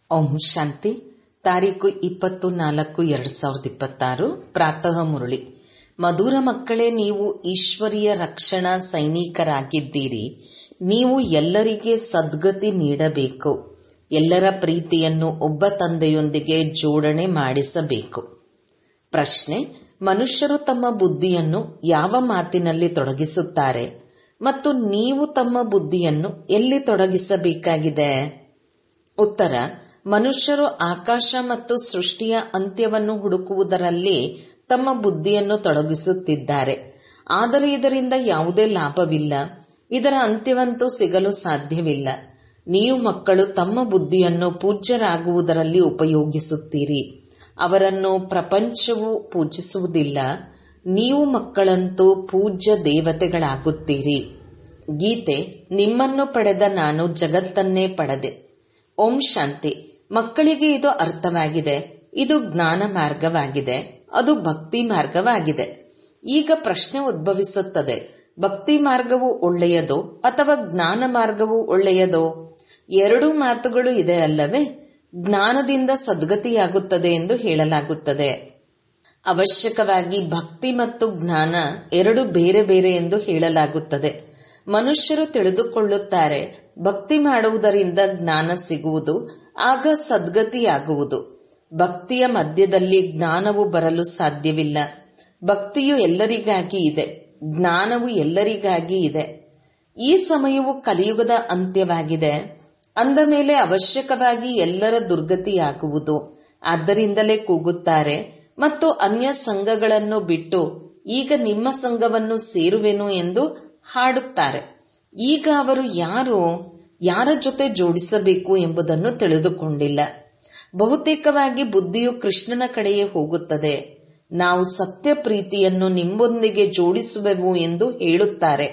ಓಂ ಶಾಂತಿ ತಾರೀಕು ಇಪ್ಪತ್ತು ನಾಲ್ಕು ಎರಡ್ ಸಾವಿರದ ಇಪ್ಪತ್ತಾರು ಪ್ರಾತಃ ಮುರಳಿ ಮಧುರ ಮಕ್ಕಳೇ ನೀವು ಈಶ್ವರಿಯ ರಕ್ಷಣಾ ಸೈನಿಕರಾಗಿದ್ದೀರಿ ನೀವು ಎಲ್ಲರಿಗೆ ಸದ್ಗತಿ ನೀಡಬೇಕು ಎಲ್ಲರ ಪ್ರೀತಿಯನ್ನು ಒಬ್ಬ ತಂದೆಯೊಂದಿಗೆ ಜೋಡಣೆ ಮಾಡಿಸಬೇಕು ಪ್ರಶ್ನೆ ಮನುಷ್ಯರು ತಮ್ಮ ಬುದ್ಧಿಯನ್ನು ಯಾವ ಮಾತಿನಲ್ಲಿ ತೊಡಗಿಸುತ್ತಾರೆ ಮತ್ತು ನೀವು ತಮ್ಮ ಬುದ್ಧಿಯನ್ನು ಎಲ್ಲಿ ತೊಡಗಿಸಬೇಕಾಗಿದೆ ಉತ್ತರ ಮನುಷ್ಯರು ಆಕಾಶ ಮತ್ತು ಸೃಷ್ಟಿಯ ಅಂತ್ಯವನ್ನು ಹುಡುಕುವುದರಲ್ಲಿ ತಮ್ಮ ಬುದ್ಧಿಯನ್ನು ತೊಡಗಿಸುತ್ತಿದ್ದಾರೆ ಆದರೆ ಇದರಿಂದ ಯಾವುದೇ ಲಾಭವಿಲ್ಲ ಇದರ ಅಂತ್ಯವಂತೂ ಸಿಗಲು ಸಾಧ್ಯವಿಲ್ಲ ನೀವು ಮಕ್ಕಳು ತಮ್ಮ ಬುದ್ಧಿಯನ್ನು ಪೂಜ್ಯರಾಗುವುದರಲ್ಲಿ ಉಪಯೋಗಿಸುತ್ತೀರಿ ಅವರನ್ನು ಪ್ರಪಂಚವು ಪೂಜಿಸುವುದಿಲ್ಲ ನೀವು ಮಕ್ಕಳಂತೂ ಪೂಜ್ಯ ದೇವತೆಗಳಾಗುತ್ತೀರಿ ಗೀತೆ ನಿಮ್ಮನ್ನು ಪಡೆದ ನಾನು ಜಗತ್ತನ್ನೇ ಪಡೆದೆ ಓಂ ಶಾಂತಿ ಮಕ್ಕಳಿಗೆ ಇದು ಅರ್ಥವಾಗಿದೆ ಇದು ಜ್ಞಾನ ಮಾರ್ಗವಾಗಿದೆ ಅದು ಭಕ್ತಿ ಮಾರ್ಗವಾಗಿದೆ ಈಗ ಪ್ರಶ್ನೆ ಉದ್ಭವಿಸುತ್ತದೆ ಭಕ್ತಿ ಮಾರ್ಗವು ಒಳ್ಳೆಯದೋ ಅಥವಾ ಜ್ಞಾನ ಮಾರ್ಗವು ಒಳ್ಳೆಯದೋ ಎರಡು ಮಾತುಗಳು ಇದೆ ಅಲ್ಲವೇ ಜ್ಞಾನದಿಂದ ಸದ್ಗತಿಯಾಗುತ್ತದೆ ಎಂದು ಹೇಳಲಾಗುತ್ತದೆ ಅವಶ್ಯಕವಾಗಿ ಭಕ್ತಿ ಮತ್ತು ಜ್ಞಾನ ಎರಡು ಬೇರೆ ಬೇರೆ ಎಂದು ಹೇಳಲಾಗುತ್ತದೆ ಮನುಷ್ಯರು ತಿಳಿದುಕೊಳ್ಳುತ್ತಾರೆ ಭಕ್ತಿ ಮಾಡುವುದರಿಂದ ಜ್ಞಾನ ಸಿಗುವುದು ಆಗ ಸದ್ಗತಿಯಾಗುವುದು ಭಕ್ತಿಯ ಮಧ್ಯದಲ್ಲಿ ಜ್ಞಾನವು ಬರಲು ಸಾಧ್ಯವಿಲ್ಲ ಭಕ್ತಿಯು ಎಲ್ಲರಿಗಾಗಿ ಇದೆ ಜ್ಞಾನವು ಎಲ್ಲರಿಗಾಗಿ ಇದೆ ಈ ಸಮಯವು ಕಲಿಯುಗದ ಅಂತ್ಯವಾಗಿದೆ ಅಂದ ಮೇಲೆ ಅವಶ್ಯಕವಾಗಿ ಎಲ್ಲರ ದುರ್ಗತಿಯಾಗುವುದು ಆದ್ದರಿಂದಲೇ ಕೂಗುತ್ತಾರೆ ಮತ್ತು ಅನ್ಯ ಸಂಘಗಳನ್ನು ಬಿಟ್ಟು ಈಗ ನಿಮ್ಮ ಸಂಘವನ್ನು ಸೇರುವೆನು ಎಂದು ಹಾಡುತ್ತಾರೆ ಈಗ ಅವರು ಯಾರು ಯಾರ ಜೊತೆ ಜೋಡಿಸಬೇಕು ಎಂಬುದನ್ನು ತಿಳಿದುಕೊಂಡಿಲ್ಲ ಬಹುತೇಕವಾಗಿ ಬುದ್ಧಿಯು ಕೃಷ್ಣನ ಕಡೆಯೇ ಹೋಗುತ್ತದೆ ನಾವು ಸತ್ಯ ಪ್ರೀತಿಯನ್ನು ನಿಮ್ಮೊಂದಿಗೆ ಜೋಡಿಸುವೆವು ಎಂದು ಹೇಳುತ್ತಾರೆ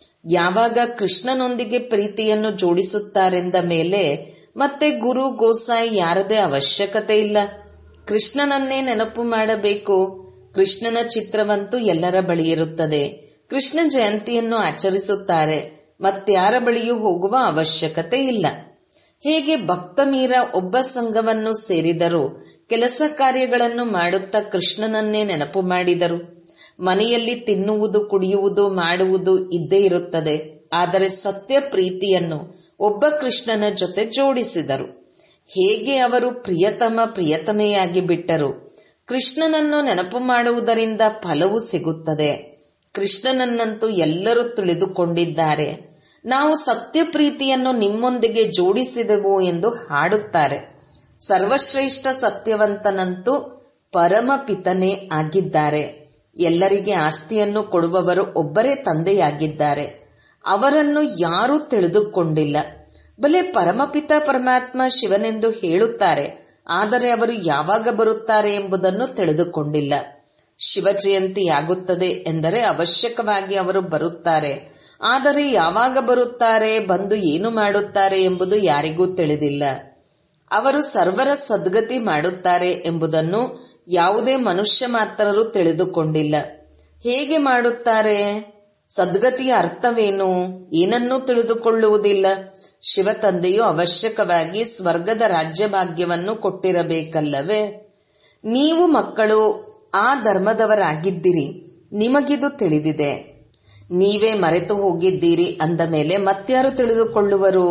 ಯಾವಾಗ ಕೃಷ್ಣನೊಂದಿಗೆ ಪ್ರೀತಿಯನ್ನು ಜೋಡಿಸುತ್ತಾರೆಂದ ಮೇಲೆ ಮತ್ತೆ ಗುರು ಗೋಸಾಯಿ ಯಾರದೇ ಅವಶ್ಯಕತೆ ಇಲ್ಲ ಕೃಷ್ಣನನ್ನೇ ನೆನಪು ಮಾಡಬೇಕು ಕೃಷ್ಣನ ಚಿತ್ರವಂತೂ ಎಲ್ಲರ ಬಳಿ ಇರುತ್ತದೆ ಕೃಷ್ಣ ಜಯಂತಿಯನ್ನು ಆಚರಿಸುತ್ತಾರೆ ಮತ್ಯಾರ ಬಳಿಯೂ ಹೋಗುವ ಅವಶ್ಯಕತೆ ಇಲ್ಲ ಹೇಗೆ ಭಕ್ತ ಮೀರ ಒಬ್ಬ ಸಂಘವನ್ನು ಸೇರಿದರು ಕೆಲಸ ಕಾರ್ಯಗಳನ್ನು ಮಾಡುತ್ತಾ ಕೃಷ್ಣನನ್ನೇ ನೆನಪು ಮಾಡಿದರು ಮನೆಯಲ್ಲಿ ತಿನ್ನುವುದು ಕುಡಿಯುವುದು ಮಾಡುವುದು ಇದ್ದೇ ಇರುತ್ತದೆ ಆದರೆ ಸತ್ಯ ಪ್ರೀತಿಯನ್ನು ಒಬ್ಬ ಕೃಷ್ಣನ ಜೊತೆ ಜೋಡಿಸಿದರು ಹೇಗೆ ಅವರು ಪ್ರಿಯತಮ ಪ್ರಿಯತಮೆಯಾಗಿ ಬಿಟ್ಟರು ಕೃಷ್ಣನನ್ನು ನೆನಪು ಮಾಡುವುದರಿಂದ ಫಲವು ಸಿಗುತ್ತದೆ ಕೃಷ್ಣನನ್ನಂತೂ ಎಲ್ಲರೂ ತಿಳಿದುಕೊಂಡಿದ್ದಾರೆ ನಾವು ಸತ್ಯ ಪ್ರೀತಿಯನ್ನು ನಿಮ್ಮೊಂದಿಗೆ ಜೋಡಿಸಿದೆವು ಎಂದು ಹಾಡುತ್ತಾರೆ ಸರ್ವಶ್ರೇಷ್ಠ ಸತ್ಯವಂತನಂತೂ ಪರಮ ಪಿತನೇ ಆಗಿದ್ದಾರೆ ಎಲ್ಲರಿಗೆ ಆಸ್ತಿಯನ್ನು ಕೊಡುವವರು ಒಬ್ಬರೇ ತಂದೆಯಾಗಿದ್ದಾರೆ ಅವರನ್ನು ಯಾರೂ ತಿಳಿದುಕೊಂಡಿಲ್ಲ ಬಲೆ ಪರಮಪಿತ ಪರಮಾತ್ಮ ಶಿವನೆಂದು ಹೇಳುತ್ತಾರೆ ಆದರೆ ಅವರು ಯಾವಾಗ ಬರುತ್ತಾರೆ ಎಂಬುದನ್ನು ತಿಳಿದುಕೊಂಡಿಲ್ಲ ಶಿವ ಜಯಂತಿಯಾಗುತ್ತದೆ ಎಂದರೆ ಅವಶ್ಯಕವಾಗಿ ಅವರು ಬರುತ್ತಾರೆ ಆದರೆ ಯಾವಾಗ ಬರುತ್ತಾರೆ ಬಂದು ಏನು ಮಾಡುತ್ತಾರೆ ಎಂಬುದು ಯಾರಿಗೂ ತಿಳಿದಿಲ್ಲ ಅವರು ಸರ್ವರ ಸದ್ಗತಿ ಮಾಡುತ್ತಾರೆ ಎಂಬುದನ್ನು ಯಾವುದೇ ಮನುಷ್ಯ ಮಾತ್ರರು ತಿಳಿದುಕೊಂಡಿಲ್ಲ ಹೇಗೆ ಮಾಡುತ್ತಾರೆ ಸದ್ಗತಿಯ ಅರ್ಥವೇನು ಏನನ್ನೂ ತಿಳಿದುಕೊಳ್ಳುವುದಿಲ್ಲ ಶಿವ ತಂದೆಯು ಅವಶ್ಯಕವಾಗಿ ಸ್ವರ್ಗದ ರಾಜ್ಯಭಾಗ್ಯವನ್ನು ಕೊಟ್ಟಿರಬೇಕಲ್ಲವೇ ನೀವು ಮಕ್ಕಳು ಆ ಧರ್ಮದವರಾಗಿದ್ದಿರಿ ನಿಮಗಿದು ತಿಳಿದಿದೆ ನೀವೇ ಮರೆತು ಹೋಗಿದ್ದೀರಿ ಅಂದ ಮೇಲೆ ಮತ್ಯಾರು ತಿಳಿದುಕೊಳ್ಳುವರು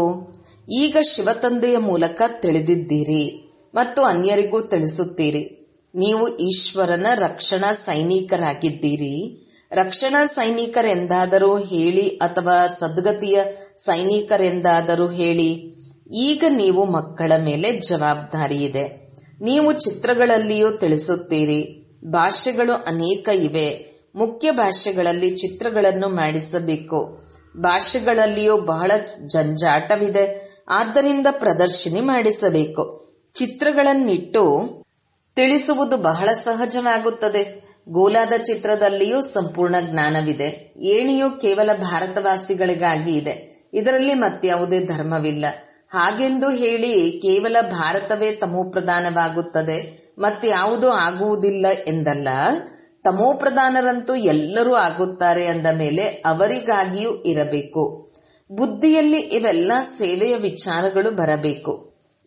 ಈಗ ಶಿವತಂದೆಯ ಮೂಲಕ ತಿಳಿದಿದ್ದೀರಿ ಮತ್ತು ಅನ್ಯರಿಗೂ ತಿಳಿಸುತ್ತೀರಿ ನೀವು ಈಶ್ವರನ ರಕ್ಷಣಾ ಸೈನಿಕರಾಗಿದ್ದೀರಿ ರಕ್ಷಣಾ ಸೈನಿಕರೆಂದಾದರೂ ಹೇಳಿ ಅಥವಾ ಸದ್ಗತಿಯ ಸೈನಿಕರೆಂದಾದರೂ ಹೇಳಿ ಈಗ ನೀವು ಮಕ್ಕಳ ಮೇಲೆ ಜವಾಬ್ದಾರಿ ಇದೆ ನೀವು ಚಿತ್ರಗಳಲ್ಲಿಯೂ ತಿಳಿಸುತ್ತೀರಿ ಭಾಷೆಗಳು ಅನೇಕ ಇವೆ ಮುಖ್ಯ ಭಾಷೆಗಳಲ್ಲಿ ಚಿತ್ರಗಳನ್ನು ಮಾಡಿಸಬೇಕು ಭಾಷೆಗಳಲ್ಲಿಯೂ ಬಹಳ ಜಂಜಾಟವಿದೆ ಆದ್ದರಿಂದ ಪ್ರದರ್ಶಿನಿ ಮಾಡಿಸಬೇಕು ಚಿತ್ರಗಳನ್ನಿಟ್ಟು ತಿಳಿಸುವುದು ಬಹಳ ಸಹಜವಾಗುತ್ತದೆ ಗೋಲಾದ ಚಿತ್ರದಲ್ಲಿಯೂ ಸಂಪೂರ್ಣ ಜ್ಞಾನವಿದೆ ಏಣಿಯು ಕೇವಲ ಭಾರತವಾಸಿಗಳಿಗಾಗಿ ಇದೆ ಇದರಲ್ಲಿ ಮತ್ಯಾವುದೇ ಧರ್ಮವಿಲ್ಲ ಹಾಗೆಂದು ಹೇಳಿ ಕೇವಲ ಭಾರತವೇ ತಮೋಪ್ರಧಾನವಾಗುತ್ತದೆ ಮತ್ಯಾವುದೂ ಆಗುವುದಿಲ್ಲ ಎಂದಲ್ಲ ತಮೋಪ್ರಧಾನರಂತೂ ಎಲ್ಲರೂ ಆಗುತ್ತಾರೆ ಅಂದ ಮೇಲೆ ಅವರಿಗಾಗಿಯೂ ಇರಬೇಕು ಬುದ್ಧಿಯಲ್ಲಿ ಇವೆಲ್ಲ ಸೇವೆಯ ವಿಚಾರಗಳು ಬರಬೇಕು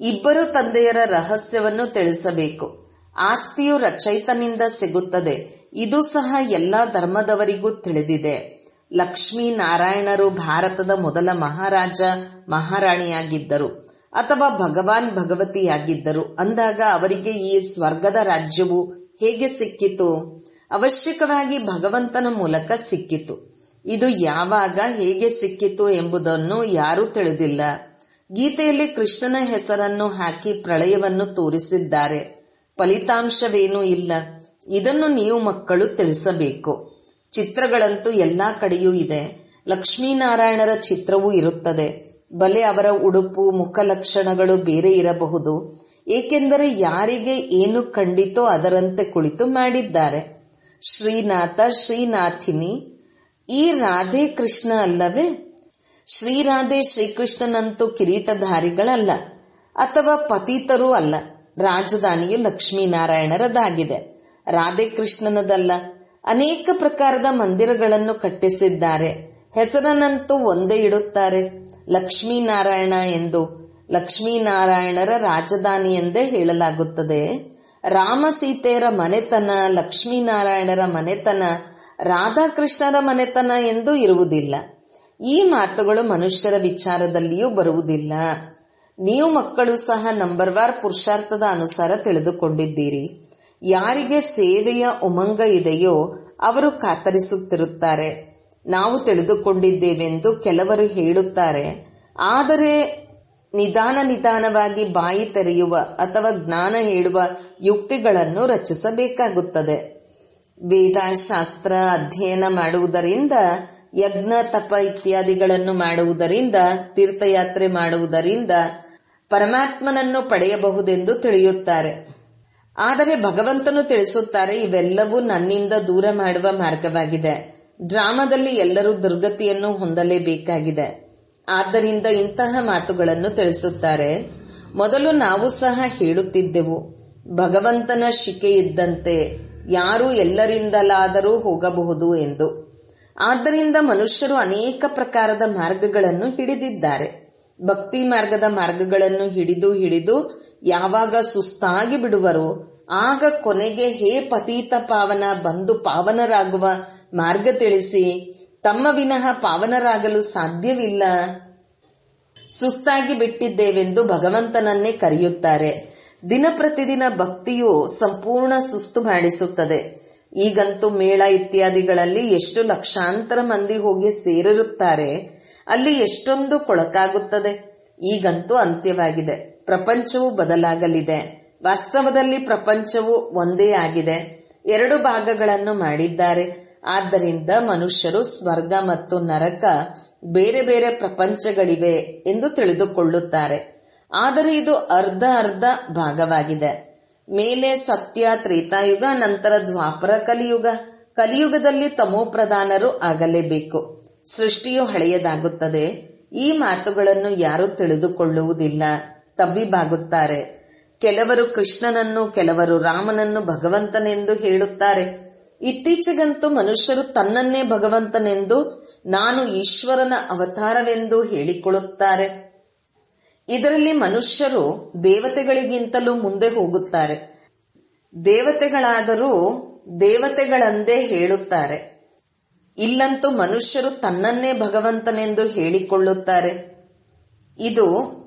ಇಬ್ಬರು ತಂದೆಯರ ರಹಸ್ಯವನ್ನು ತಿಳಿಸಬೇಕು ಆಸ್ತಿಯು ರಚಯಿತನಿಂದ ಸಿಗುತ್ತದೆ ಇದು ಸಹ ಎಲ್ಲಾ ಧರ್ಮದವರಿಗೂ ತಿಳಿದಿದೆ ಲಕ್ಷ್ಮೀ ನಾರಾಯಣರು ಭಾರತದ ಮೊದಲ ಮಹಾರಾಜ ಮಹಾರಾಣಿಯಾಗಿದ್ದರು ಅಥವಾ ಭಗವಾನ್ ಭಗವತಿಯಾಗಿದ್ದರು ಅಂದಾಗ ಅವರಿಗೆ ಈ ಸ್ವರ್ಗದ ರಾಜ್ಯವು ಹೇಗೆ ಸಿಕ್ಕಿತು ಅವಶ್ಯಕವಾಗಿ ಭಗವಂತನ ಮೂಲಕ ಸಿಕ್ಕಿತು ಇದು ಯಾವಾಗ ಹೇಗೆ ಸಿಕ್ಕಿತು ಎಂಬುದನ್ನು ಯಾರೂ ತಿಳಿದಿಲ್ಲ ಗೀತೆಯಲ್ಲಿ ಕೃಷ್ಣನ ಹೆಸರನ್ನು ಹಾಕಿ ಪ್ರಳಯವನ್ನು ತೋರಿಸಿದ್ದಾರೆ ಫಲಿತಾಂಶವೇನೂ ಇಲ್ಲ ಇದನ್ನು ನೀವು ಮಕ್ಕಳು ತಿಳಿಸಬೇಕು ಚಿತ್ರಗಳಂತೂ ಎಲ್ಲಾ ಕಡೆಯೂ ಇದೆ ಲಕ್ಷ್ಮೀನಾರಾಯಣರ ಚಿತ್ರವೂ ಇರುತ್ತದೆ ಬಲೆ ಅವರ ಉಡುಪು ಮುಖ ಲಕ್ಷಣಗಳು ಬೇರೆ ಇರಬಹುದು ಏಕೆಂದರೆ ಯಾರಿಗೆ ಏನು ಕಂಡಿತೋ ಅದರಂತೆ ಕುಳಿತು ಮಾಡಿದ್ದಾರೆ ಶ್ರೀನಾಥ ಶ್ರೀನಾಥಿನಿ ಈ ರಾಧೆ ಕೃಷ್ಣ ಅಲ್ಲವೇ ಶ್ರೀರಾಧೆ ಶ್ರೀಕೃಷ್ಣನಂತೂ ಕಿರೀಟಧಾರಿಗಳಲ್ಲ ಅಥವಾ ಪತೀತರೂ ಅಲ್ಲ ರಾಜಧಾನಿಯು ಲಕ್ಷ್ಮೀನಾರಾಯಣರದಾಗಿದೆ ರಾಧೆ ಕೃಷ್ಣನದಲ್ಲ ಅನೇಕ ಪ್ರಕಾರದ ಮಂದಿರಗಳನ್ನು ಕಟ್ಟಿಸಿದ್ದಾರೆ ಹೆಸರನ್ನಂತೂ ಒಂದೇ ಇಡುತ್ತಾರೆ ಲಕ್ಷ್ಮೀನಾರಾಯಣ ಎಂದು ಲಕ್ಷ್ಮೀನಾರಾಯಣರ ರಾಜಧಾನಿ ಎಂದೇ ಹೇಳಲಾಗುತ್ತದೆ ರಾಮ ಸೀತೆಯರ ಮನೆತನ ಲಕ್ಷ್ಮೀನಾರಾಯಣರ ಮನೆತನ ರಾಧಾಕೃಷ್ಣರ ಮನೆತನ ಎಂದು ಇರುವುದಿಲ್ಲ ಈ ಮಾತುಗಳು ಮನುಷ್ಯರ ವಿಚಾರದಲ್ಲಿಯೂ ಬರುವುದಿಲ್ಲ ನೀವು ಮಕ್ಕಳು ಸಹ ನಂಬರ್ ವಾರ್ ಪುರುಷಾರ್ಥದ ಅನುಸಾರ ತಿಳಿದುಕೊಂಡಿದ್ದೀರಿ ಯಾರಿಗೆ ಸೇವೆಯ ಉಮಂಗ ಇದೆಯೋ ಅವರು ಕಾತರಿಸುತ್ತಿರುತ್ತಾರೆ ನಾವು ತಿಳಿದುಕೊಂಡಿದ್ದೇವೆಂದು ಕೆಲವರು ಹೇಳುತ್ತಾರೆ ಆದರೆ ನಿಧಾನ ನಿಧಾನವಾಗಿ ಬಾಯಿ ತೆರೆಯುವ ಅಥವಾ ಜ್ಞಾನ ಹೇಳುವ ಯುಕ್ತಿಗಳನ್ನು ರಚಿಸಬೇಕಾಗುತ್ತದೆ ವೇದಶಾಸ್ತ್ರ ಅಧ್ಯಯನ ಮಾಡುವುದರಿಂದ ಯಜ್ಞ ತಪ ಇತ್ಯಾದಿಗಳನ್ನು ಮಾಡುವುದರಿಂದ ತೀರ್ಥಯಾತ್ರೆ ಮಾಡುವುದರಿಂದ ಪರಮಾತ್ಮನನ್ನು ಪಡೆಯಬಹುದೆಂದು ತಿಳಿಯುತ್ತಾರೆ ಆದರೆ ಭಗವಂತನು ತಿಳಿಸುತ್ತಾರೆ ಇವೆಲ್ಲವೂ ನನ್ನಿಂದ ದೂರ ಮಾಡುವ ಮಾರ್ಗವಾಗಿದೆ ಡ್ರಾಮಾದಲ್ಲಿ ಎಲ್ಲರೂ ದುರ್ಗತಿಯನ್ನು ಹೊಂದಲೇಬೇಕಾಗಿದೆ ಆದ್ದರಿಂದ ಇಂತಹ ಮಾತುಗಳನ್ನು ತಿಳಿಸುತ್ತಾರೆ ಮೊದಲು ನಾವು ಸಹ ಹೇಳುತ್ತಿದ್ದೆವು ಭಗವಂತನ ಶಿಕೆ ಇದ್ದಂತೆ ಯಾರು ಎಲ್ಲರಿಂದಲಾದರೂ ಹೋಗಬಹುದು ಎಂದು ಆದ್ದರಿಂದ ಮನುಷ್ಯರು ಅನೇಕ ಪ್ರಕಾರದ ಮಾರ್ಗಗಳನ್ನು ಹಿಡಿದಿದ್ದಾರೆ ಭಕ್ತಿ ಮಾರ್ಗದ ಮಾರ್ಗಗಳನ್ನು ಹಿಡಿದು ಹಿಡಿದು ಯಾವಾಗ ಸುಸ್ತಾಗಿ ಬಿಡುವರೋ ಆಗ ಕೊನೆಗೆ ಹೇ ಪತೀತ ಪಾವನ ಬಂದು ಪಾವನರಾಗುವ ಮಾರ್ಗ ತಿಳಿಸಿ ತಮ್ಮ ವಿನಃ ಪಾವನರಾಗಲು ಸಾಧ್ಯವಿಲ್ಲ ಸುಸ್ತಾಗಿ ಬಿಟ್ಟಿದ್ದೇವೆಂದು ಭಗವಂತನನ್ನೇ ಕರೆಯುತ್ತಾರೆ ದಿನ ಪ್ರತಿದಿನ ಭಕ್ತಿಯು ಸಂಪೂರ್ಣ ಸುಸ್ತು ಮಾಡಿಸುತ್ತದೆ ಈಗಂತೂ ಮೇಳ ಇತ್ಯಾದಿಗಳಲ್ಲಿ ಎಷ್ಟು ಲಕ್ಷಾಂತರ ಮಂದಿ ಹೋಗಿ ಸೇರಿರುತ್ತಾರೆ ಅಲ್ಲಿ ಎಷ್ಟೊಂದು ಕೊಳಕಾಗುತ್ತದೆ ಈಗಂತೂ ಅಂತ್ಯವಾಗಿದೆ ಪ್ರಪಂಚವು ಬದಲಾಗಲಿದೆ ವಾಸ್ತವದಲ್ಲಿ ಪ್ರಪಂಚವು ಒಂದೇ ಆಗಿದೆ ಎರಡು ಭಾಗಗಳನ್ನು ಮಾಡಿದ್ದಾರೆ ಆದ್ದರಿಂದ ಮನುಷ್ಯರು ಸ್ವರ್ಗ ಮತ್ತು ನರಕ ಬೇರೆ ಬೇರೆ ಪ್ರಪಂಚಗಳಿವೆ ಎಂದು ತಿಳಿದುಕೊಳ್ಳುತ್ತಾರೆ ಆದರೆ ಇದು ಅರ್ಧ ಅರ್ಧ ಭಾಗವಾಗಿದೆ ಮೇಲೆ ಸತ್ಯ ತ್ರೇತಾಯುಗ ನಂತರ ದ್ವಾಪರ ಕಲಿಯುಗ ಕಲಿಯುಗದಲ್ಲಿ ತಮೋಪ್ರಧಾನರು ಆಗಲೇಬೇಕು ಸೃಷ್ಟಿಯು ಹಳೆಯದಾಗುತ್ತದೆ ಈ ಮಾತುಗಳನ್ನು ಯಾರು ತಿಳಿದುಕೊಳ್ಳುವುದಿಲ್ಲ ತಬ್ಬಿಬಾಗುತ್ತಾರೆ ಕೆಲವರು ಕೃಷ್ಣನನ್ನು ಕೆಲವರು ರಾಮನನ್ನು ಭಗವಂತನೆಂದು ಹೇಳುತ್ತಾರೆ ಇತ್ತೀಚೆಗಂತೂ ಮನುಷ್ಯರು ತನ್ನನ್ನೇ ಭಗವಂತನೆಂದು ನಾನು ಈಶ್ವರನ ಅವತಾರವೆಂದು ಹೇಳಿಕೊಳ್ಳುತ್ತಾರೆ ಇದರಲ್ಲಿ ಮನುಷ್ಯರು ದೇವತೆಗಳಿಗಿಂತಲೂ ಮುಂದೆ ಹೋಗುತ್ತಾರೆ ದೇವತೆಗಳಾದರೂ ದೇವತೆಗಳಂದೇ ಹೇಳುತ್ತಾರೆ ಇಲ್ಲಂತೂ ಮನುಷ್ಯರು ತನ್ನನ್ನೇ ಭಗವಂತನೆಂದು ಹೇಳಿಕೊಳ್ಳುತ್ತಾರೆ ಇದು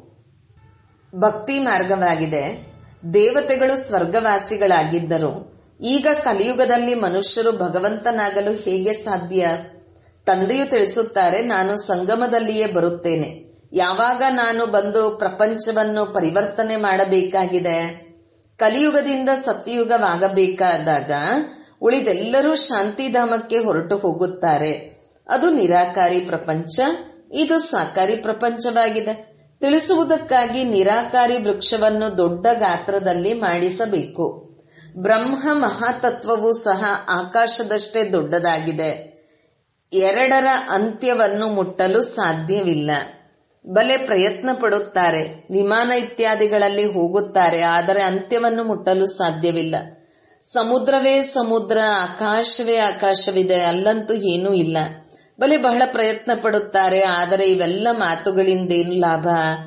ಭಕ್ತಿ ಮಾರ್ಗವಾಗಿದೆ ದೇವತೆಗಳು ಸ್ವರ್ಗವಾಸಿಗಳಾಗಿದ್ದರು ಈಗ ಕಲಿಯುಗದಲ್ಲಿ ಮನುಷ್ಯರು ಭಗವಂತನಾಗಲು ಹೇಗೆ ಸಾಧ್ಯ ತಂದೆಯು ತಿಳಿಸುತ್ತಾರೆ ನಾನು ಸಂಗಮದಲ್ಲಿಯೇ ಬರುತ್ತೇನೆ ಯಾವಾಗ ನಾನು ಬಂದು ಪ್ರಪಂಚವನ್ನು ಪರಿವರ್ತನೆ ಮಾಡಬೇಕಾಗಿದೆ ಕಲಿಯುಗದಿಂದ ಸತ್ಯಯುಗವಾಗಬೇಕಾದಾಗ ಉಳಿದೆಲ್ಲರೂ ಶಾಂತಿಧಾಮಕ್ಕೆ ಹೊರಟು ಹೋಗುತ್ತಾರೆ ಅದು ನಿರಾಕಾರಿ ಪ್ರಪಂಚ ಇದು ಸಾಕಾರಿ ಪ್ರಪಂಚವಾಗಿದೆ ತಿಳಿಸುವುದಕ್ಕಾಗಿ ನಿರಾಕಾರಿ ವೃಕ್ಷವನ್ನು ದೊಡ್ಡ ಗಾತ್ರದಲ್ಲಿ ಮಾಡಿಸಬೇಕು ಬ್ರಹ್ಮ ಮಹಾತತ್ವವು ಸಹ ಆಕಾಶದಷ್ಟೇ ದೊಡ್ಡದಾಗಿದೆ ಎರಡರ ಅಂತ್ಯವನ್ನು ಮುಟ್ಟಲು ಸಾಧ್ಯವಿಲ್ಲ ಬಲೆ ಪ್ರಯತ್ನ ಪಡುತ್ತಾರೆ ವಿಮಾನ ಇತ್ಯಾದಿಗಳಲ್ಲಿ ಹೋಗುತ್ತಾರೆ ಆದರೆ ಅಂತ್ಯವನ್ನು ಮುಟ್ಟಲು ಸಾಧ್ಯವಿಲ್ಲ ಸಮುದ್ರವೇ ಸಮುದ್ರ ಆಕಾಶವೇ ಆಕಾಶವಿದೆ ಅಲ್ಲಂತೂ ಏನೂ ಇಲ್ಲ ಬಲೆ ಬಹಳ ಪ್ರಯತ್ನ ಪಡುತ್ತಾರೆ ಆದರೆ ಇವೆಲ್ಲ ಮಾತುಗಳಿಂದೇನು ಲಾಭ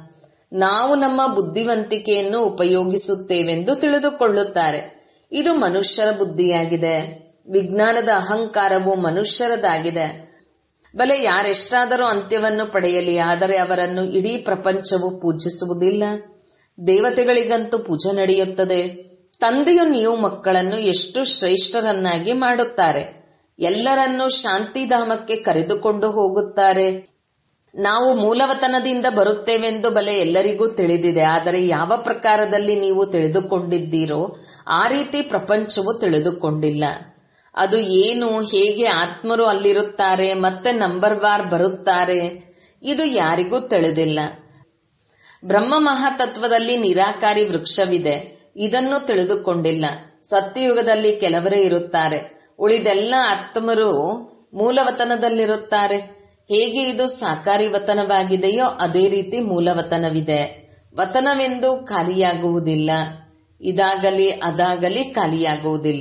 ನಾವು ನಮ್ಮ ಬುದ್ಧಿವಂತಿಕೆಯನ್ನು ಉಪಯೋಗಿಸುತ್ತೇವೆಂದು ತಿಳಿದುಕೊಳ್ಳುತ್ತಾರೆ ಇದು ಮನುಷ್ಯರ ಬುದ್ಧಿಯಾಗಿದೆ ವಿಜ್ಞಾನದ ಅಹಂಕಾರವು ಮನುಷ್ಯರದಾಗಿದೆ ಬಲೆ ಯಾರೆಷ್ಟಾದರೂ ಅಂತ್ಯವನ್ನು ಪಡೆಯಲಿ ಆದರೆ ಅವರನ್ನು ಇಡೀ ಪ್ರಪಂಚವು ಪೂಜಿಸುವುದಿಲ್ಲ ದೇವತೆಗಳಿಗಂತೂ ಪೂಜೆ ನಡೆಯುತ್ತದೆ ತಂದೆಯು ನೀವು ಮಕ್ಕಳನ್ನು ಎಷ್ಟು ಶ್ರೇಷ್ಠರನ್ನಾಗಿ ಮಾಡುತ್ತಾರೆ ಎಲ್ಲರನ್ನೂ ಶಾಂತಿಧಾಮಕ್ಕೆ ಕರೆದುಕೊಂಡು ಹೋಗುತ್ತಾರೆ ನಾವು ಮೂಲವತನದಿಂದ ಬರುತ್ತೇವೆಂದು ಬಲೆ ಎಲ್ಲರಿಗೂ ತಿಳಿದಿದೆ ಆದರೆ ಯಾವ ಪ್ರಕಾರದಲ್ಲಿ ನೀವು ತಿಳಿದುಕೊಂಡಿದ್ದೀರೋ ಆ ರೀತಿ ಪ್ರಪಂಚವು ತಿಳಿದುಕೊಂಡಿಲ್ಲ ಅದು ಏನು ಹೇಗೆ ಆತ್ಮರು ಅಲ್ಲಿರುತ್ತಾರೆ ಮತ್ತೆ ನಂಬರ್ ವಾರ್ ಬರುತ್ತಾರೆ ಇದು ಯಾರಿಗೂ ತಿಳಿದಿಲ್ಲ ಬ್ರಹ್ಮ ಮಹಾತತ್ವದಲ್ಲಿ ನಿರಾಕಾರಿ ವೃಕ್ಷವಿದೆ ಇದನ್ನು ತಿಳಿದುಕೊಂಡಿಲ್ಲ ಸತ್ಯಯುಗದಲ್ಲಿ ಕೆಲವರೇ ಇರುತ್ತಾರೆ ಉಳಿದೆಲ್ಲ ಆತ್ಮರು ಮೂಲವತನದಲ್ಲಿರುತ್ತಾರೆ ಹೇಗೆ ಇದು ಸಾಕಾರಿ ವತನವಾಗಿದೆಯೋ ಅದೇ ರೀತಿ ಮೂಲವತನವಿದೆ ವತನವೆಂದು ಖಾಲಿಯಾಗುವುದಿಲ್ಲ ಇದಾಗಲಿ ಅದಾಗಲಿ ಖಾಲಿಯಾಗುವುದಿಲ್ಲ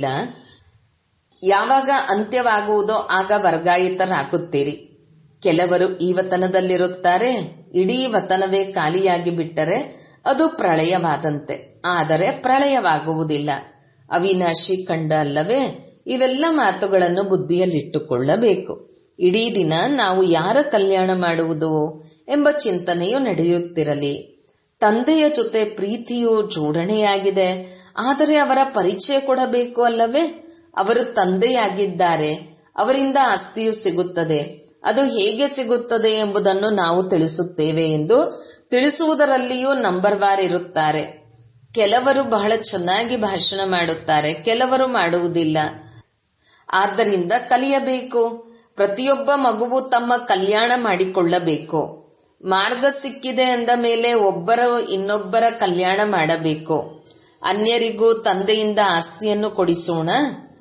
ಯಾವಾಗ ಅಂತ್ಯವಾಗುವುದೋ ಆಗ ವರ್ಗಾಯಿತರಾಗುತ್ತೀರಿ ಕೆಲವರು ಈ ವತನದಲ್ಲಿರುತ್ತಾರೆ ಇಡೀ ವತನವೇ ಖಾಲಿಯಾಗಿ ಬಿಟ್ಟರೆ ಅದು ಪ್ರಳಯವಾದಂತೆ ಆದರೆ ಪ್ರಳಯವಾಗುವುದಿಲ್ಲ ಅವಿನಾಶಿ ಕಂಡ ಅಲ್ಲವೇ ಇವೆಲ್ಲ ಮಾತುಗಳನ್ನು ಬುದ್ಧಿಯಲ್ಲಿಟ್ಟುಕೊಳ್ಳಬೇಕು ಇಡೀ ದಿನ ನಾವು ಯಾರ ಕಲ್ಯಾಣ ಮಾಡುವುದು ಎಂಬ ಚಿಂತನೆಯು ನಡೆಯುತ್ತಿರಲಿ ತಂದೆಯ ಜೊತೆ ಪ್ರೀತಿಯು ಜೋಡಣೆಯಾಗಿದೆ ಆದರೆ ಅವರ ಪರಿಚಯ ಕೊಡಬೇಕು ಅಲ್ಲವೇ ಅವರು ತಂದೆಯಾಗಿದ್ದಾರೆ ಅವರಿಂದ ಆಸ್ತಿಯು ಸಿಗುತ್ತದೆ ಅದು ಹೇಗೆ ಸಿಗುತ್ತದೆ ಎಂಬುದನ್ನು ನಾವು ತಿಳಿಸುತ್ತೇವೆ ಎಂದು ತಿಳಿಸುವುದರಲ್ಲಿಯೂ ನಂಬರ್ ವಾರ್ ಇರುತ್ತಾರೆ ಕೆಲವರು ಬಹಳ ಚೆನ್ನಾಗಿ ಭಾಷಣ ಮಾಡುತ್ತಾರೆ ಕೆಲವರು ಮಾಡುವುದಿಲ್ಲ ಆದ್ದರಿಂದ ಕಲಿಯಬೇಕು ಪ್ರತಿಯೊಬ್ಬ ಮಗುವು ತಮ್ಮ ಕಲ್ಯಾಣ ಮಾಡಿಕೊಳ್ಳಬೇಕು ಮಾರ್ಗ ಸಿಕ್ಕಿದೆ ಎಂದ ಮೇಲೆ ಒಬ್ಬರ ಇನ್ನೊಬ್ಬರ ಕಲ್ಯಾಣ ಮಾಡಬೇಕು ಅನ್ಯರಿಗೂ ತಂದೆಯಿಂದ ಆಸ್ತಿಯನ್ನು ಕೊಡಿಸೋಣ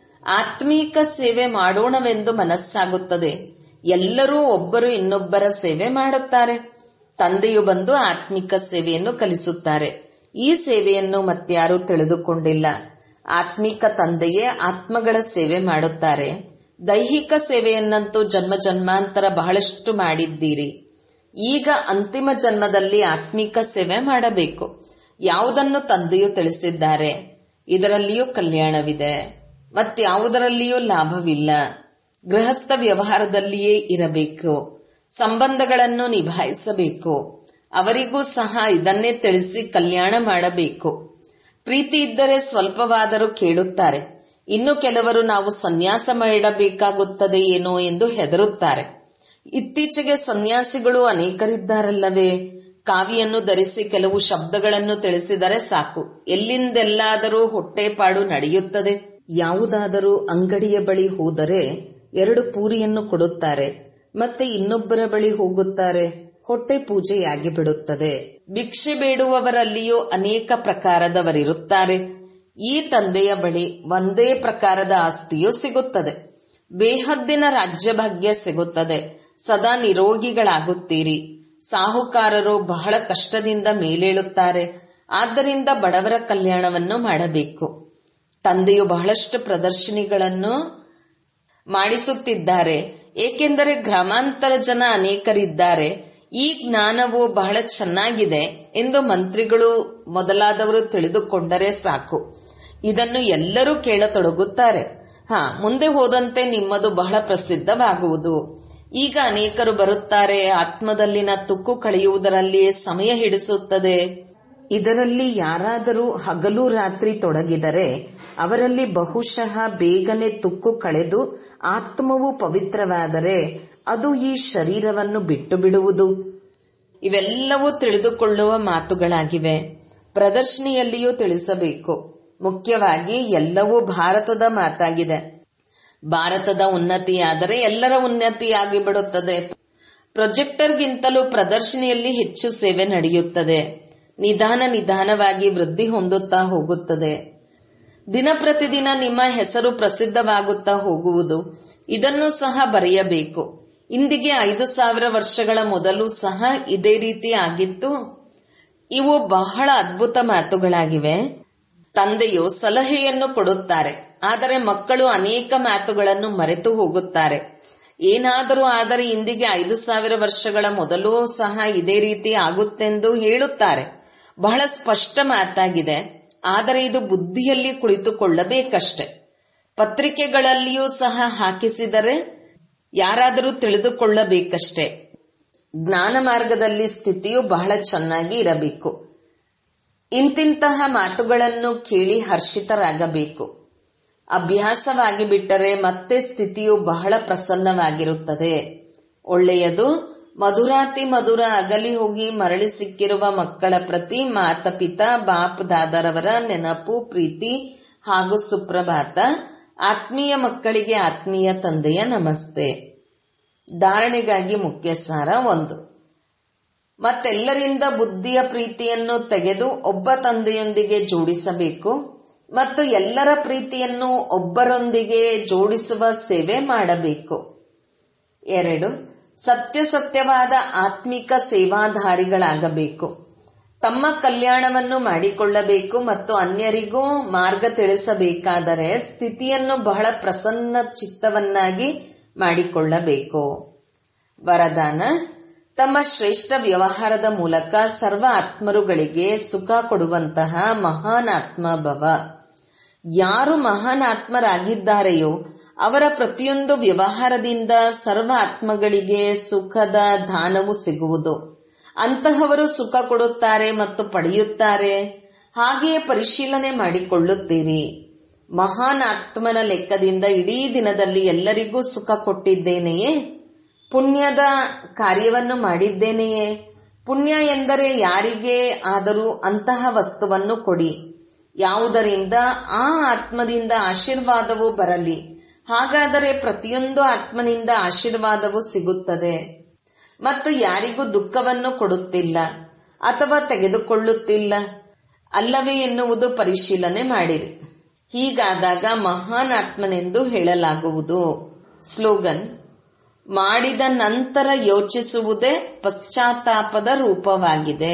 ಆತ್ಮೀಕ ಸೇವೆ ಮಾಡೋಣವೆಂದು ಮನಸ್ಸಾಗುತ್ತದೆ ಎಲ್ಲರೂ ಒಬ್ಬರು ಇನ್ನೊಬ್ಬರ ಸೇವೆ ಮಾಡುತ್ತಾರೆ ತಂದೆಯು ಬಂದು ಆತ್ಮಿಕ ಸೇವೆಯನ್ನು ಕಲಿಸುತ್ತಾರೆ ಈ ಸೇವೆಯನ್ನು ಮತ್ಯಾರೂ ತಿಳಿದುಕೊಂಡಿಲ್ಲ ಆತ್ಮಿಕ ತಂದೆಯೇ ಆತ್ಮಗಳ ಸೇವೆ ಮಾಡುತ್ತಾರೆ ದೈಹಿಕ ಸೇವೆಯನ್ನಂತೂ ಜನ್ಮ ಜನ್ಮಾಂತರ ಬಹಳಷ್ಟು ಮಾಡಿದ್ದೀರಿ ಈಗ ಅಂತಿಮ ಜನ್ಮದಲ್ಲಿ ಆತ್ಮಿಕ ಸೇವೆ ಮಾಡಬೇಕು ಯಾವುದನ್ನು ತಂದೆಯು ತಿಳಿಸಿದ್ದಾರೆ ಇದರಲ್ಲಿಯೂ ಕಲ್ಯಾಣವಿದೆ ಮತ್ಯಾವುದರಲ್ಲಿಯೂ ಲಾಭವಿಲ್ಲ ಗೃಹಸ್ಥ ವ್ಯವಹಾರದಲ್ಲಿಯೇ ಇರಬೇಕು ಸಂಬಂಧಗಳನ್ನು ನಿಭಾಯಿಸಬೇಕು ಅವರಿಗೂ ಸಹ ಇದನ್ನೇ ತಿಳಿಸಿ ಕಲ್ಯಾಣ ಮಾಡಬೇಕು ಪ್ರೀತಿ ಇದ್ದರೆ ಸ್ವಲ್ಪವಾದರೂ ಕೇಳುತ್ತಾರೆ ಇನ್ನು ಕೆಲವರು ನಾವು ಸನ್ಯಾಸ ಮಾಡಬೇಕಾಗುತ್ತದೆ ಏನೋ ಎಂದು ಹೆದರುತ್ತಾರೆ ಇತ್ತೀಚೆಗೆ ಸನ್ಯಾಸಿಗಳು ಅನೇಕರಿದ್ದಾರಲ್ಲವೇ ಕಾವಿಯನ್ನು ಧರಿಸಿ ಕೆಲವು ಶಬ್ದಗಳನ್ನು ತಿಳಿಸಿದರೆ ಸಾಕು ಎಲ್ಲಿಂದೆಲ್ಲಾದರೂ ಹೊಟ್ಟೆಪಾಡು ನಡೆಯುತ್ತದೆ ಯಾವುದಾದರೂ ಅಂಗಡಿಯ ಬಳಿ ಹೋದರೆ ಎರಡು ಪೂರಿಯನ್ನು ಕೊಡುತ್ತಾರೆ ಮತ್ತೆ ಇನ್ನೊಬ್ಬರ ಬಳಿ ಹೋಗುತ್ತಾರೆ ಹೊಟ್ಟೆ ಪೂಜೆಯಾಗಿ ಬಿಡುತ್ತದೆ ಭಿಕ್ಷೆ ಬೇಡುವವರಲ್ಲಿಯೂ ಅನೇಕ ಪ್ರಕಾರದವರಿರುತ್ತಾರೆ ಈ ತಂದೆಯ ಬಳಿ ಒಂದೇ ಪ್ರಕಾರದ ಆಸ್ತಿಯೂ ಸಿಗುತ್ತದೆ ಬೇಹದ್ದಿನ ರಾಜ್ಯಭಾಗ್ಯ ಸಿಗುತ್ತದೆ ಸದಾ ನಿರೋಗಿಗಳಾಗುತ್ತೀರಿ ಸಾಹುಕಾರರು ಬಹಳ ಕಷ್ಟದಿಂದ ಮೇಲೇಳುತ್ತಾರೆ ಆದ್ದರಿಂದ ಬಡವರ ಕಲ್ಯಾಣವನ್ನು ಮಾಡಬೇಕು ತಂದೆಯು ಬಹಳಷ್ಟು ಪ್ರದರ್ಶನಿಗಳನ್ನು ಮಾಡಿಸುತ್ತಿದ್ದಾರೆ ಏಕೆಂದರೆ ಗ್ರಾಮಾಂತರ ಜನ ಅನೇಕರಿದ್ದಾರೆ ಈ ಜ್ಞಾನವು ಬಹಳ ಚೆನ್ನಾಗಿದೆ ಎಂದು ಮಂತ್ರಿಗಳು ಮೊದಲಾದವರು ತಿಳಿದುಕೊಂಡರೆ ಸಾಕು ಇದನ್ನು ಎಲ್ಲರೂ ಕೇಳತೊಡಗುತ್ತಾರೆ ಹಾ ಮುಂದೆ ಹೋದಂತೆ ನಿಮ್ಮದು ಬಹಳ ಪ್ರಸಿದ್ಧವಾಗುವುದು ಈಗ ಅನೇಕರು ಬರುತ್ತಾರೆ ಆತ್ಮದಲ್ಲಿನ ತುಕ್ಕು ಕಳೆಯುವುದರಲ್ಲಿಯೇ ಸಮಯ ಹಿಡಿಸುತ್ತದೆ ಇದರಲ್ಲಿ ಯಾರಾದರೂ ಹಗಲು ರಾತ್ರಿ ತೊಡಗಿದರೆ ಅವರಲ್ಲಿ ಬಹುಶಃ ಬೇಗನೆ ತುಕ್ಕು ಕಳೆದು ಆತ್ಮವು ಪವಿತ್ರವಾದರೆ ಅದು ಈ ಶರೀರವನ್ನು ಬಿಟ್ಟು ಬಿಡುವುದು ಇವೆಲ್ಲವೂ ತಿಳಿದುಕೊಳ್ಳುವ ಮಾತುಗಳಾಗಿವೆ ಪ್ರದರ್ಶನಿಯಲ್ಲಿಯೂ ತಿಳಿಸಬೇಕು ಮುಖ್ಯವಾಗಿ ಎಲ್ಲವೂ ಭಾರತದ ಮಾತಾಗಿದೆ ಭಾರತದ ಉನ್ನತಿಯಾದರೆ ಎಲ್ಲರ ಉನ್ನತಿಯಾಗಿ ಬಿಡುತ್ತದೆ ಪ್ರೊಜೆಕ್ಟರ್ಗಿಂತಲೂ ಪ್ರದರ್ಶನಿಯಲ್ಲಿ ಹೆಚ್ಚು ಸೇವೆ ನಡೆಯುತ್ತದೆ ನಿಧಾನ ನಿಧಾನವಾಗಿ ವೃದ್ಧಿ ಹೊಂದುತ್ತಾ ಹೋಗುತ್ತದೆ ದಿನ ಪ್ರತಿದಿನ ನಿಮ್ಮ ಹೆಸರು ಪ್ರಸಿದ್ಧವಾಗುತ್ತಾ ಹೋಗುವುದು ಇದನ್ನು ಸಹ ಬರೆಯಬೇಕು ಇಂದಿಗೆ ಐದು ಸಾವಿರ ವರ್ಷಗಳ ಮೊದಲು ಸಹ ಇದೇ ರೀತಿ ಆಗಿತ್ತು ಇವು ಬಹಳ ಅದ್ಭುತ ಮಾತುಗಳಾಗಿವೆ ತಂದೆಯು ಸಲಹೆಯನ್ನು ಕೊಡುತ್ತಾರೆ ಆದರೆ ಮಕ್ಕಳು ಅನೇಕ ಮಾತುಗಳನ್ನು ಮರೆತು ಹೋಗುತ್ತಾರೆ ಏನಾದರೂ ಆದರೆ ಇಂದಿಗೆ ಐದು ಸಾವಿರ ವರ್ಷಗಳ ಮೊದಲೂ ಸಹ ಇದೇ ರೀತಿ ಆಗುತ್ತೆಂದು ಹೇಳುತ್ತಾರೆ ಬಹಳ ಸ್ಪಷ್ಟ ಮಾತಾಗಿದೆ ಆದರೆ ಇದು ಬುದ್ಧಿಯಲ್ಲಿ ಕುಳಿತುಕೊಳ್ಳಬೇಕಷ್ಟೆ ಪತ್ರಿಕೆಗಳಲ್ಲಿಯೂ ಸಹ ಹಾಕಿಸಿದರೆ ಯಾರಾದರೂ ತಿಳಿದುಕೊಳ್ಳಬೇಕಷ್ಟೆ ಜ್ಞಾನ ಮಾರ್ಗದಲ್ಲಿ ಸ್ಥಿತಿಯು ಬಹಳ ಚೆನ್ನಾಗಿ ಇರಬೇಕು ಇಂತಿಂತಹ ಮಾತುಗಳನ್ನು ಕೇಳಿ ಹರ್ಷಿತರಾಗಬೇಕು ಅಭ್ಯಾಸವಾಗಿ ಬಿಟ್ಟರೆ ಮತ್ತೆ ಸ್ಥಿತಿಯು ಬಹಳ ಪ್ರಸನ್ನವಾಗಿರುತ್ತದೆ ಒಳ್ಳೆಯದು ಮಧುರಾತಿ ಮಧುರ ಅಗಲಿ ಹೋಗಿ ಮರಳಿ ಸಿಕ್ಕಿರುವ ಮಕ್ಕಳ ಪ್ರತಿ ಮಾತಪಿತ ಬಾಪ್ ದಾದರವರ ನೆನಪು ಪ್ರೀತಿ ಹಾಗೂ ಸುಪ್ರಭಾತ ಆತ್ಮೀಯ ಮಕ್ಕಳಿಗೆ ಆತ್ಮೀಯ ತಂದೆಯ ನಮಸ್ತೆ ಧಾರಣೆಗಾಗಿ ಮುಖ್ಯ ಸಾರ ಒಂದು ಮತ್ತೆಲ್ಲರಿಂದ ಬುದ್ಧಿಯ ಪ್ರೀತಿಯನ್ನು ತೆಗೆದು ಒಬ್ಬ ತಂದೆಯೊಂದಿಗೆ ಜೋಡಿಸಬೇಕು ಮತ್ತು ಎಲ್ಲರ ಪ್ರೀತಿಯನ್ನು ಒಬ್ಬರೊಂದಿಗೆ ಜೋಡಿಸುವ ಸೇವೆ ಮಾಡಬೇಕು ಎರಡು ಸತ್ಯ ಸತ್ಯವಾದ ಆತ್ಮಿಕ ಸೇವಾಧಾರಿಗಳಾಗಬೇಕು ತಮ್ಮ ಕಲ್ಯಾಣವನ್ನು ಮಾಡಿಕೊಳ್ಳಬೇಕು ಮತ್ತು ಅನ್ಯರಿಗೂ ಮಾರ್ಗ ತಿಳಿಸಬೇಕಾದರೆ ಸ್ಥಿತಿಯನ್ನು ಬಹಳ ಪ್ರಸನ್ನ ಚಿತ್ತವನ್ನಾಗಿ ಮಾಡಿಕೊಳ್ಳಬೇಕು ವರದಾನ ತಮ್ಮ ಶ್ರೇಷ್ಠ ವ್ಯವಹಾರದ ಮೂಲಕ ಸರ್ವ ಆತ್ಮರುಗಳಿಗೆ ಸುಖ ಕೊಡುವಂತಹ ಮಹಾನ್ ಆತ್ಮ ಭವ ಯಾರು ಮಹಾನ್ ಆತ್ಮರಾಗಿದ್ದಾರೆಯೋ ಅವರ ಪ್ರತಿಯೊಂದು ವ್ಯವಹಾರದಿಂದ ಸರ್ವ ಆತ್ಮಗಳಿಗೆ ಸುಖದ ದಾನವು ಸಿಗುವುದು ಅಂತಹವರು ಸುಖ ಕೊಡುತ್ತಾರೆ ಮತ್ತು ಪಡೆಯುತ್ತಾರೆ ಹಾಗೆಯೇ ಪರಿಶೀಲನೆ ಮಾಡಿಕೊಳ್ಳುತ್ತೀರಿ ಮಹಾನ್ ಆತ್ಮನ ಲೆಕ್ಕದಿಂದ ಇಡೀ ದಿನದಲ್ಲಿ ಎಲ್ಲರಿಗೂ ಸುಖ ಕೊಟ್ಟಿದ್ದೇನೆಯೇ ಪುಣ್ಯದ ಕಾರ್ಯವನ್ನು ಮಾಡಿದ್ದೇನೆಯೇ ಪುಣ್ಯ ಎಂದರೆ ಯಾರಿಗೇ ಆದರೂ ಅಂತಹ ವಸ್ತುವನ್ನು ಕೊಡಿ ಯಾವುದರಿಂದ ಆ ಆತ್ಮದಿಂದ ಆಶೀರ್ವಾದವು ಬರಲಿ ಹಾಗಾದರೆ ಪ್ರತಿಯೊಂದು ಆತ್ಮನಿಂದ ಆಶೀರ್ವಾದವು ಸಿಗುತ್ತದೆ ಮತ್ತು ಯಾರಿಗೂ ದುಃಖವನ್ನು ಕೊಡುತ್ತಿಲ್ಲ ಅಥವಾ ತೆಗೆದುಕೊಳ್ಳುತ್ತಿಲ್ಲ ಅಲ್ಲವೇ ಎನ್ನುವುದು ಪರಿಶೀಲನೆ ಮಾಡಿರಿ ಹೀಗಾದಾಗ ಮಹಾನ್ ಆತ್ಮನೆಂದು ಹೇಳಲಾಗುವುದು ಸ್ಲೋಗನ್ ಮಾಡಿದ ನಂತರ ಯೋಚಿಸುವುದೇ ಪಶ್ಚಾತ್ತಾಪದ ರೂಪವಾಗಿದೆ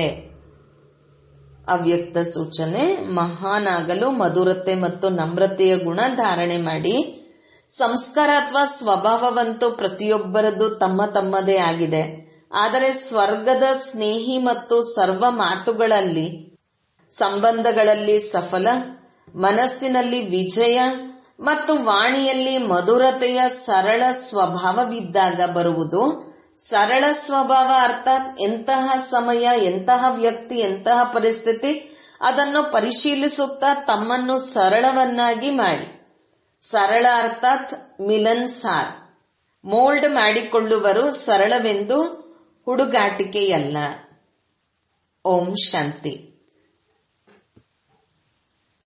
ಅವ್ಯಕ್ತ ಸೂಚನೆ ಮಹಾನ್ ಆಗಲು ಮಧುರತೆ ಮತ್ತು ನಮ್ರತೆಯ ಗುಣ ಧಾರಣೆ ಮಾಡಿ ಸಂಸ್ಕಾರ ಅಥವಾ ಸ್ವಭಾವವಂತೂ ಪ್ರತಿಯೊಬ್ಬರದು ತಮ್ಮ ತಮ್ಮದೇ ಆಗಿದೆ ಆದರೆ ಸ್ವರ್ಗದ ಸ್ನೇಹಿ ಮತ್ತು ಸರ್ವ ಮಾತುಗಳಲ್ಲಿ ಸಂಬಂಧಗಳಲ್ಲಿ ಸಫಲ ಮನಸ್ಸಿನಲ್ಲಿ ವಿಜಯ ಮತ್ತು ವಾಣಿಯಲ್ಲಿ ಮಧುರತೆಯ ಸರಳ ಸ್ವಭಾವವಿದ್ದಾಗ ಬರುವುದು ಸರಳ ಸ್ವಭಾವ ಅರ್ಥಾತ್ ಎಂತಹ ಸಮಯ ಎಂತಹ ವ್ಯಕ್ತಿ ಎಂತಹ ಪರಿಸ್ಥಿತಿ ಅದನ್ನು ಪರಿಶೀಲಿಸುತ್ತಾ ತಮ್ಮನ್ನು ಸರಳವನ್ನಾಗಿ ಮಾಡಿ ಸರಳ ಅರ್ಥಾತ್ ಮಿಲನ್ ಸಾರ್ ಮೋಲ್ಡ್ ಮಾಡಿಕೊಳ್ಳುವರು ಸರಳವೆಂದು ಹುಡುಗಾಟಿಕೆಯಲ್ಲ ಓಂ ಶಾಂತಿ